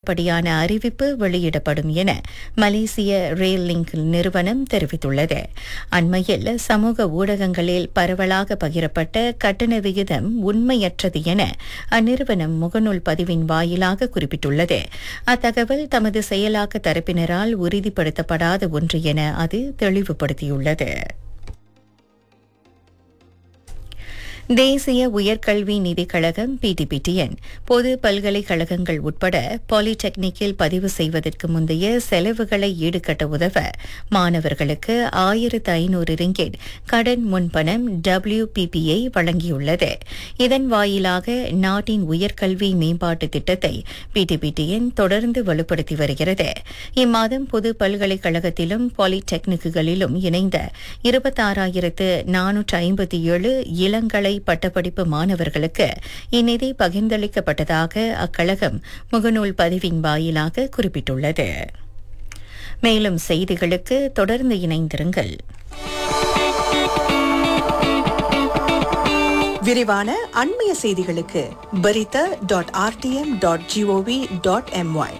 அதிகப்படியான அறிவிப்பு வெளியிடப்படும் என மலேசிய ரெயில் லிங்க் நிறுவனம் தெரிவித்துள்ளது அண்மையில் சமூக ஊடகங்களில் பரவலாக பகிரப்பட்ட கட்டண விகிதம் உண்மையற்றது என அந்நிறுவனம் முகநூல் பதிவின் வாயிலாக குறிப்பிட்டுள்ளது அத்தகவல் தமது செயலாக்க தரப்பினரால் உறுதிப்படுத்தப்படாத ஒன்று என அது தெளிவுபடுத்தியுள்ளது தேசிய உயர்கல்வி நிதிக் கழகம் பிடிபிடிஎன் பொது பல்கலைக்கழகங்கள் உட்பட பாலிடெக்னிக்கில் பதிவு செய்வதற்கு முந்தைய செலவுகளை ஈடுகட்ட உதவ மாணவர்களுக்கு ஆயிரத்து ஐநூறு ரிங்கெட் கடன் முன்பணம் டபிள்யூபிபிஐ வழங்கியுள்ளது இதன் வாயிலாக நாட்டின் உயர்கல்வி மேம்பாட்டு திட்டத்தை பிடிபிடிஎன் தொடர்ந்து வலுப்படுத்தி வருகிறது இம்மாதம் பொது பல்கலைக்கழகத்திலும் பாலிடெக்னிக்குகளிலும் இணைந்த இருபத்தாறாயிரத்து நானூற்று ஐம்பத்தி ஏழு இளங்கலை பட்டப்படிப்பு மாணவர்களுக்கு இந்நிதி பகிர்ந்தளிக்கப்பட்டதாக அக்கழகம் முகநூல் பதிவின் வாயிலாக குறிப்பிட்டுள்ளது மேலும் செய்திகளுக்கு தொடர்ந்து இணைந்திருங்கள் விரிவான அண்மைய செய்திகளுக்கு Berita dot RTM dot gov dot my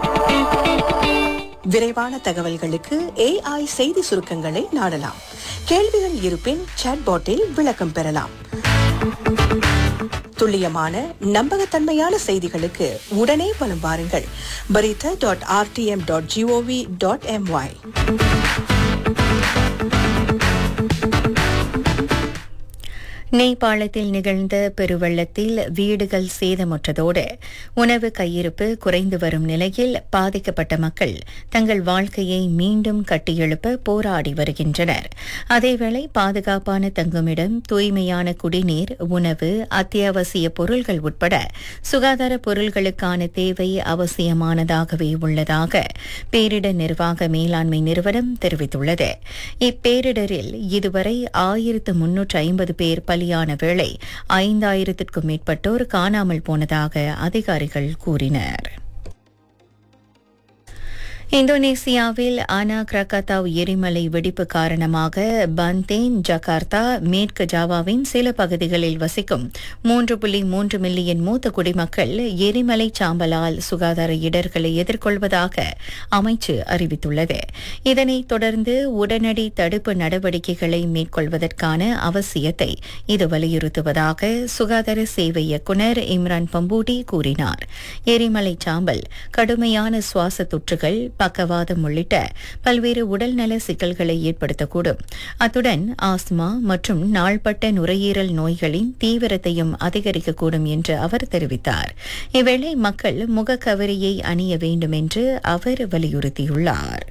விரைவான தகவல்களுக்கு ஏஐ செய்தி சுருக்கங்களை நாடலாம் கேள்விகள் இருப்பின் சாட்பாட்டில் விளக்கம் பெறலாம் துல்லியமான நம்பகத்தன்மையான செய்திகளுக்கு உடனே வலம் வாருங்கள் Berita dot RTM dot gov dot my நேபாளத்தில் நிகழ்ந்த பெருவெள்ளத்தில் வீடுகள் சேதமுற்றதோடு உணவு கையிருப்பு குறைந்து வரும் நிலையில் பாதிக்கப்பட்ட மக்கள் தங்கள் வாழ்க்கையை மீண்டும் கட்டியெழுப்ப போராடி வருகின்றனர் அதேவேளை பாதுகாப்பான தங்குமிடம் தூய்மையான குடிநீர் உணவு அத்தியாவசிய பொருள்கள் உட்பட சுகாதார பொருள்களுக்கான தேவை அவசியமானதாகவே உள்ளதாக பேரிடர் நிர்வாக மேலாண்மை நிறுவனம் தெரிவித்துள்ளது இப்பேரிடரில் இதுவரை ஆயிரத்து முன்னூற்று ஐம்பது பேர் பலியான வேளை ஐந்தாயிரத்திற்கும் மேற்பட்டோர் காணாமல் போனதாக அதிகாரிகள் கூறினர் இந்தோனேசியாவில் ஆனா கிரகத்தாவ் எரிமலை வெடிப்பு காரணமாக பந்தேன் ஜகார்த்தா மேற்கு ஜாவாவின் சில பகுதிகளில் வசிக்கும் மூன்று புள்ளி மூன்று மில்லியன் மூத்த குடிமக்கள் எரிமலை சாம்பலால் சுகாதார இடர்களை எதிர்கொள்வதாக அமைச்சு அறிவித்துள்ளது இதனைத் தொடர்ந்து உடனடி தடுப்பு நடவடிக்கைகளை மேற்கொள்வதற்கான அவசியத்தை இது வலியுறுத்துவதாக சுகாதார சேவை இயக்குநர் இம்ரான் பம்பூடி கூறினார் எரிமலை சாம்பல் கடுமையான சுவாச தொற்றுகள் பக்கவாதம் உள்ளிட்ட பல்வேறு உடல்நல சிக்கல்களை ஏற்படுத்தக்கூடும் அத்துடன் ஆஸ்துமா மற்றும் நாள்பட்ட நுரையீரல் நோய்களின் தீவிரத்தையும் அதிகரிக்கக்கூடும் என்று அவர் தெரிவித்தார் இவ்வேளை மக்கள் முகக்கவரியை அணிய வேண்டும் என்று அவர் வலியுறுத்தியுள்ளார்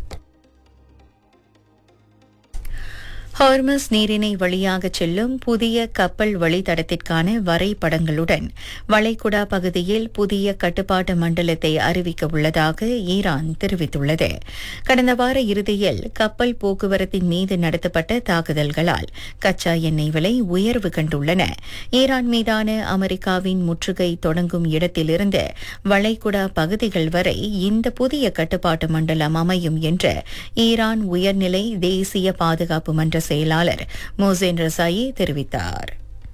ஹார்மஸ் நீரிணை வழியாக செல்லும் புதிய கப்பல் வழித்தடத்திற்கான வரைபடங்களுடன் வளைகுடா பகுதியில் புதிய கட்டுப்பாட்டு மண்டலத்தை அறிவிக்க உள்ளதாக ஈரான் தெரிவித்துள்ளது கடந்த வார இறுதியில் கப்பல் போக்குவரத்தின் மீது நடத்தப்பட்ட தாக்குதல்களால் கச்சா எண்ணெய் விலை உயர்வு கண்டுள்ளன ஈரான் மீதான அமெரிக்காவின் முற்றுகை தொடங்கும் இடத்திலிருந்து வளைகுடா பகுதிகள் வரை இந்த புதிய கட்டுப்பாட்டு மண்டலம் அமையும் என்று ஈரான் உயர்நிலை தேசிய பாதுகாப்பு மன்ற செயலாளர் மோசேன் ரசாயி தெரிவித்தார்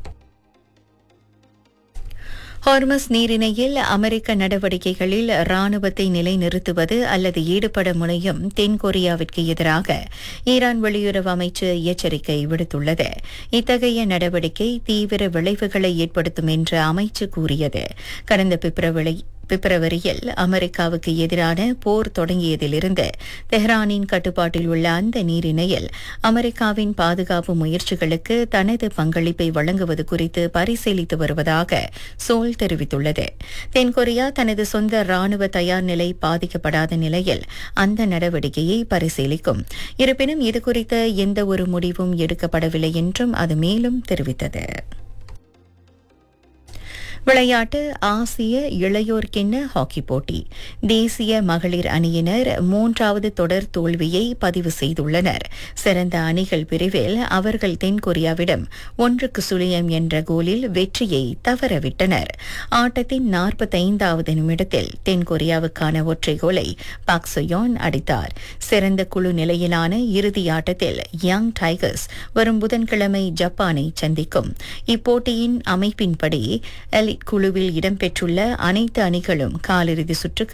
ஹார்மஸ் நீரிணையில் அமெரிக்க நடவடிக்கைகளில் ராணுவத்தை நிலைநிறுத்துவது அல்லது ஈடுபட முனையும் தென்கொரியாவிற்கு எதிராக ஈரான் வெளியுறவு அமைச்சு எச்சரிக்கை விடுத்துள்ளது இத்தகைய நடவடிக்கை தீவிர விளைவுகளை ஏற்படுத்தும் என்று அமைச்சு கூறியது கடந்த பிப்ரவரி பிப்ரவரியில் அமெரிக்காவுக்கு எதிரான போர் தொடங்கியதிலிருந்து தெஹ்ரானின் கட்டுப்பாட்டில் உள்ள அந்த நீரிணையில் அமெரிக்காவின் பாதுகாப்பு முயற்சிகளுக்கு தனது பங்களிப்பை வழங்குவது குறித்து பரிசீலித்து வருவதாக சோல் தெரிவித்துள்ளது தென்கொரியா தனது சொந்த ராணுவ தயார் நிலை பாதிக்கப்படாத நிலையில் அந்த நடவடிக்கையை பரிசீலிக்கும் இருப்பினும் இதுகுறித்த எந்த ஒரு முடிவும் எடுக்கப்படவில்லை என்றும் அது மேலும் தெரிவித்தது விளையாட்டு ஆசிய இளையோர் கிண்ண ஹாக்கி போட்டி தேசிய மகளிர் அணியினர் மூன்றாவது தொடர் தோல்வியை பதிவு செய்துள்ளனர் சிறந்த அணிகள் பிரிவில் அவர்கள் தென்கொரியாவிடம் ஒன்றுக்கு சுழியம் என்ற கோலில் வெற்றியை தவறவிட்டனர் ஆட்டத்தின் நாற்பத்தைந்தாவது நிமிடத்தில் தென்கொரியாவுக்கான ஒற்றை கோலை பாக் சுயோன் அடித்தார் சிறந்த குழு நிலையிலான இறுதி ஆட்டத்தில் யங் டைகர்ஸ் வரும் புதன்கிழமை ஜப்பானை சந்திக்கும் இப்போட்டியின் அமைப்பின்படி எலிட் குழுவில் இடம்பெற்றுள்ள அனைத்து அணிகளும் காலிறுதி சுற்றுக்கு